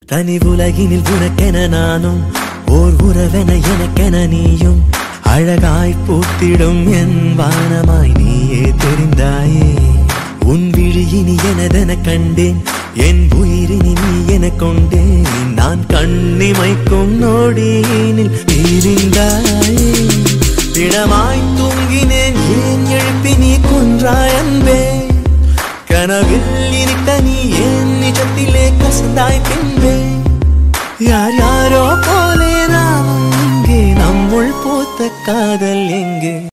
தனி உலகினில் உனக்கென நானும் ஓர் உறவென எனக்கென நீயும் அழகாய் பூத்திடும் என் வானமாய் நீயே தெரிந்தாயே உன் விழியினி எனதென கண்டேன் என் உயிரினி நீ என கொண்டேன் நான் கண்ணிமைக்கும் நொடியினில் இருந்தாயே திடமாய் தூங்கினேன் ஏன் எழுப்பி நீ கொன்றாய் அன்பே கனவில் இருக்க நீ ஏன் நிஜத்திலே கசந்தாய் பின்பே யார் யாரோ போலே நாமும் இங்கே நம்முள் பூத்த காதல் எங்கே